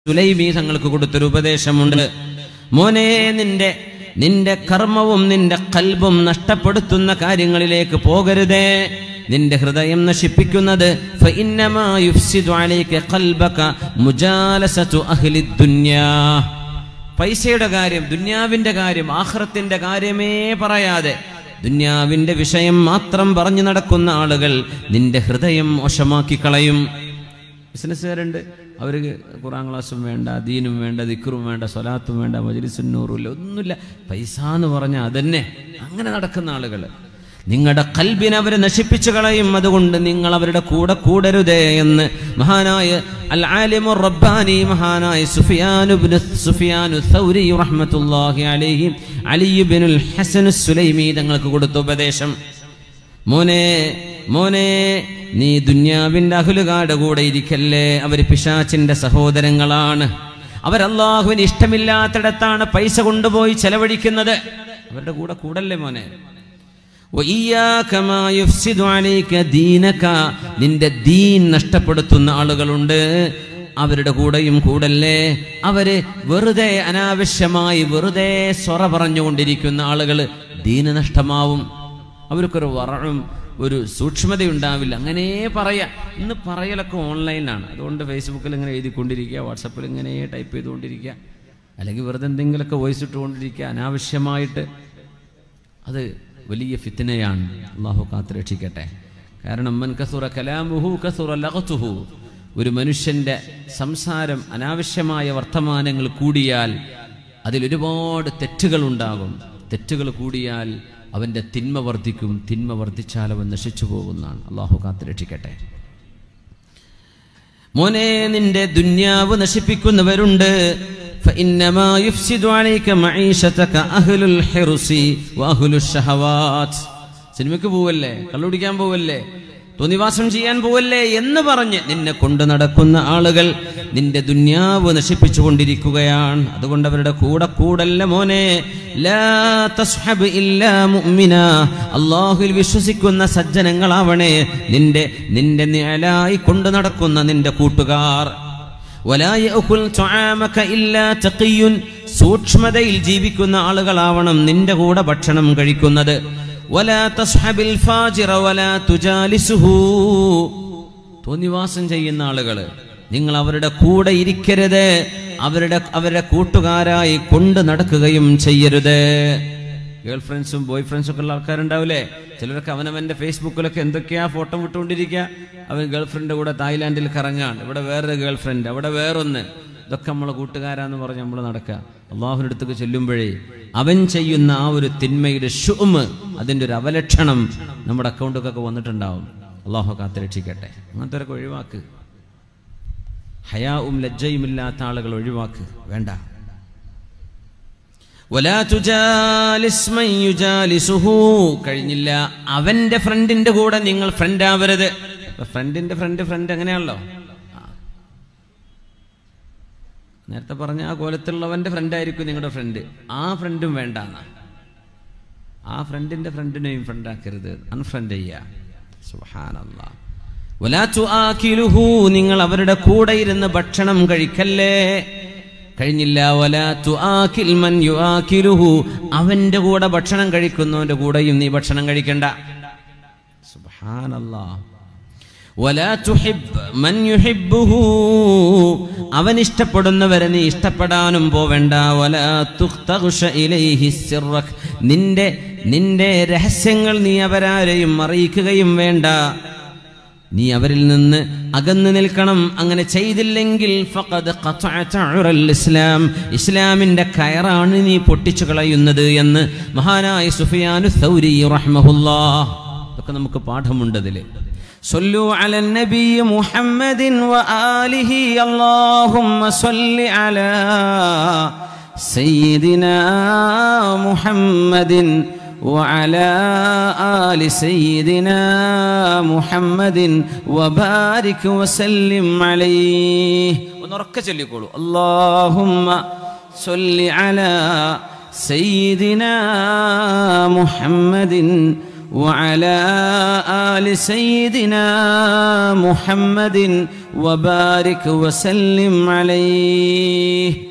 സുലൈമി തങ്ങൾക്ക് കൊടുത്തൊരു ഉപദേശമുണ്ട് മോനെ നിന്റെ നിന്റെ കർമ്മവും നിന്റെ കൽബും നഷ്ടപ്പെടുത്തുന്ന കാര്യങ്ങളിലേക്ക് പോകരുതേ നിന്റെ ഹൃദയം നശിപ്പിക്കുന്നത് ഫഇന്നമാ യുഫ്സിദു അലൈക ഖൽബക മുജാലസതു അഹ്ലി ദുനിയാ പൈസയുടെ കാര്യം ദുന്യാവിന്റെ കാര്യം ആഖിറത്തിന്റെ കാര്യമേ പറയാതെ ദുന്യാവിന്റെ വിഷയം മാത്രം പറഞ്ഞു നടക്കുന്ന ആളുകൾ നിന്റെ ഹൃദയം മോശമാക്കി കളയും ബിസിനസ്സുകാരുണ്ട് അവർക്ക് ഖുറാൻ ക്ലാസ്സും വേണ്ട ദീനും വേണ്ട ദിക്കറും വേണ്ട സ്വലാത്തും വേണ്ട മജലിസുന്നൂറും ഇല്ല ഒന്നുമില്ല പൈസ എന്ന് പറഞ്ഞാൽ അതന്നെ അങ്ങനെ നടക്കുന്ന ആളുകൾ നിങ്ങളുടെ കൽബിനെ അവർ നശിപ്പിച്ചു കളയും അതുകൊണ്ട് നിങ്ങൾ അവരുടെ കൂടെ കൂടരുതേ എന്ന് മഹാനായ അൽ ആലിമു റബ്ബാനി മഹാനായ സുഫിയാനുബ്നു സുഫിയാനു സൗരി റഹ്മത്തുള്ളാഹി അലൈഹി അലിയുബിനുൽ ഹസനു സുലൈമി തങ്ങൾക്ക് കൊടുത്ത ഉപദേശം മോനെ മോനെ നീ ദുന്യാവിന്റെ അഹുലുകാട് കൂടെ ഇരിക്കല്ലേ അവർ പിശാച്ചിന്റെ സഹോദരങ്ങളാണ് അവരല്ലാഹുവിന് ഇഷ്ടമില്ലാത്തിടത്താണ് പൈസ കൊണ്ടുപോയി ചെലവഴിക്കുന്നത് അവരുടെ കൂടെ കൂടല്ലേ മോനെ وإياك ما يفسد عليك دينك. നിന്റെ ദീൻ നഷ്ടപ്പെടുത്തുന്ന ആളുകളുണ്ട് അവരുടെ കൂടെയും കൂടല്ലേ അവര് വെറുതെ അനാവശ്യമായി വെറുതെ സ്വറ പറഞ്ഞുകൊണ്ടിരിക്കുന്ന ആളുകൾ ദീന് നഷ്ടമാവും അവർക്കൊരു വറവും ഒരു സൂക്ഷ്മതയുണ്ടാവില്ല അങ്ങനെ പറയാ ഇന്ന് പറയലൊക്കെ ഓൺലൈനാണ് അതുകൊണ്ട് ഫേസ്ബുക്കിൽ ഇങ്ങനെ എഴുതിക്കൊണ്ടിരിക്കുക വാട്സപ്പിൽ ഇങ്ങനെ ടൈപ്പ് ചെയ്തുകൊണ്ടിരിക്കുക അല്ലെങ്കിൽ വെറുതെ എന്തെങ്കിലുമൊക്കെ വോയിസ് ഇട്ടുകൊണ്ടിരിക്കുക അനാവശ്യമായിട്ട് അത് വലിയ ഫിത്തിനയാണ് അള്ളാഹു കാത്ത് രക്ഷിക്കട്ടെ കാരണം മൻ കസുറ കലാമുഹു കസുറ ലഹത്തുഹു ഒരു മനുഷ്യന്റെ സംസാരം അനാവശ്യമായ വർത്തമാനങ്ങൾ കൂടിയാൽ അതിലൊരുപാട് തെറ്റുകൾ ഉണ്ടാകും തെറ്റുകൾ കൂടിയാൽ അവന്റെ തിന്മ വർദ്ധിക്കും തിന്മ വർദ്ധിച്ചാൽ അവൻ നശിച്ചു പോകുന്നതാണ് അള്ളാഹു കാത്ത് രക്ഷിക്കട്ടെ മോനെ നിന്റെ ദുന്യാവ് നശിപ്പിക്കുന്നവരുണ്ട് فإنما يفسد عليك معيشتك أهل الحرص وأهل الشهوات സിനിമയ്ക്ക് പോവല്ലേ കള്ളുടിക്കാൻ പോവല്ലേ തോന്നിവാസം ചെയ്യാൻ പോവല്ലേ എന്ന് പറഞ്ഞ് നിന്നെ കൊണ്ടു നടക്കുന്ന ആളുകൾ നിന്റെ ദുന്യാവ് നശിപ്പിച്ചു കൊണ്ടിരിക്കുകയാണ് അതുകൊണ്ട് അവരുടെ കൂടെ കൂടല്ല മോനെ ലാ തസ്ഹബ് ഇല്ലാ മുഅ്മിന അള്ളാഹുവിൽ വിശ്വസിക്കുന്ന സജ്ജനങ്ങളാവണേ നിന്റെ നിന്റെ നിഴലായി കൊണ്ടു നടക്കുന്ന നിന്റെ കൂട്ടുകാർ ولا يأكل طعامك إلا تقي സൂക്ഷ്മതയിൽ ജീവിക്കുന്ന ആളുകളാവണം നിന്റെ കൂടെ ഭക്ഷണം കഴിക്കുന്നത് ولا تصحب الفاجر ولا تجالسه തോന്നിവാസം ചെയ്യുന്ന ആളുകൾ നിങ്ങൾ അവരുടെ കൂടെ ഇരിക്കരുത് അവരുടെ അവരുടെ കൂട്ടുകാരായി കൊണ്ട് നടക്കുകയും ചെയ്യരുത് ഗേൾ ഫ്രണ്ട്സും ബോയ് ഫ്രണ്ട്സും ഒക്കെ ഉള്ള ആൾക്കാരുണ്ടാവില്ലേ ചിലരൊക്കെ അവനവന്റെ ഫേസ്ബുക്കിലൊക്കെ എന്തൊക്കെയാ ഫോട്ടോ വിട്ടുകൊണ്ടിരിക്കുക അവൻ ഗേൾ ഫ്രണ്ട് കൂടെ തായ്ലാന്റിൽ കറങ്ങാണ് ഇവിടെ വേറൊരു ഗേൾ ഫ്രണ്ട് അവിടെ വേറൊന്ന് ഇതൊക്കെ നമ്മളെ കൂട്ടുകാരാന്ന് പറഞ്ഞ് നമ്മൾ നടക്കുക അള്ളാഹുവിൻ്റെ അടുത്തേക്ക് ചെല്ലുമ്പോഴേ അവൻ ചെയ്യുന്ന ആ ഒരു തിന്മയുടെ ഷുമ് അതിൻ്റെ ഒരു അവലക്ഷണം നമ്മുടെ അക്കൗണ്ടൊക്കെ വന്നിട്ടുണ്ടാവും അള്ളാഹു കാത്ത് രക്ഷിക്കട്ടെ അങ്ങനത്തെ ഒഴിവാക്ക് ഹയാവും ലജ്ജയും ഇല്ലാത്ത ആളുകൾ ഒഴിവാക്ക് വേണ്ട വലാ തുജാലിസ് മൻ യുജാലിസുഹു. കഴിഞ്ഞില്ല അവന്റെ ഫ്രണ്ടിന്റെ കൂടെ നിങ്ങൾ ഫ്രണ്ട് ആവരുത് അപ്പൊ ഫ്രണ്ടിന്റെ ഫ്രണ്ട് ഫ്രണ്ട് അങ്ങനെയാണല്ലോ ആ. നേരത്തെ പറഞ്ഞ ആ കോലത്തിലുള്ളവന്റെ ഫ്രണ്ട് ആയിരിക്കും നിങ്ങളുടെ ഫ്രണ്ട് ആ ഫ്രണ്ടും വേണ്ട എന്നാ. ആ ഫ്രണ്ടിന്റെ ഫ്രണ്ടിനെയും ഫ്രണ്ട് ആക്കരുത് അൺഫ്രണ്ട് ചെയ്യുക സുബ്ഹാനല്ലാ വലാ തുആകിലുഹു നിങ്ങൾ അവരുടെ കൂടെ ഇരുന്ന് ഭക്ഷണം കഴിക്കല്ലേ കഴിഞ്ഞില്ല വലാ തുആകിൽ മൻ യുആകിലുഹു അവന്റെ കൂടെ ഭക്ഷണം കഴിക്കുന്നവന്റെ കൂടെയും നീ ഭക്ഷണം കഴിക്കണ്ട സുബ്ഹാനല്ലാ വലാ തുഹിബ് മൻ യുഹിബ്ബുഹു അവൻ ഇഷ്ടപ്പെടുന്നവരെ നീ ഇഷ്ടപ്പെടാനും പോവേണ്ട വലാ തുഖ്തഗ്ഷ ഇലൈഹി സിർറക് നിന്റെ നിന്റെ രഹസ്യങ്ങൾ നീ അവരാരെയും അറിയിക്കുകയും വേണ്ട നീ അവരിൽ നിന്ന് അകന്നു നിൽക്കണം അങ്ങനെ ചെയ്തില്ലെങ്കിൽ ഫഖദ് ഖതഅത ഉറൽ ഇസ്ലാം ഇസ്ലാമിന്റെ കയറാണ് നീ പൊട്ടിച്ചു കളയുന്നത് എന്ന് മഹാനായ സുഫിയാനു സൗരി റഹ്മഹുല്ലാഹ് ഇതൊക്കെ നമുക്ക് പാഠമുണ്ട് അതില് صلوا على النبي محمد وآله اللهم صل على سيدنا محمد وعلى آل سيدنا محمد وبارك وسلم عليه ونركز اللي يقولوا اللهم صل على سيدنا محمد وعلى آل سيدنا محمد وبارك وسلم عليه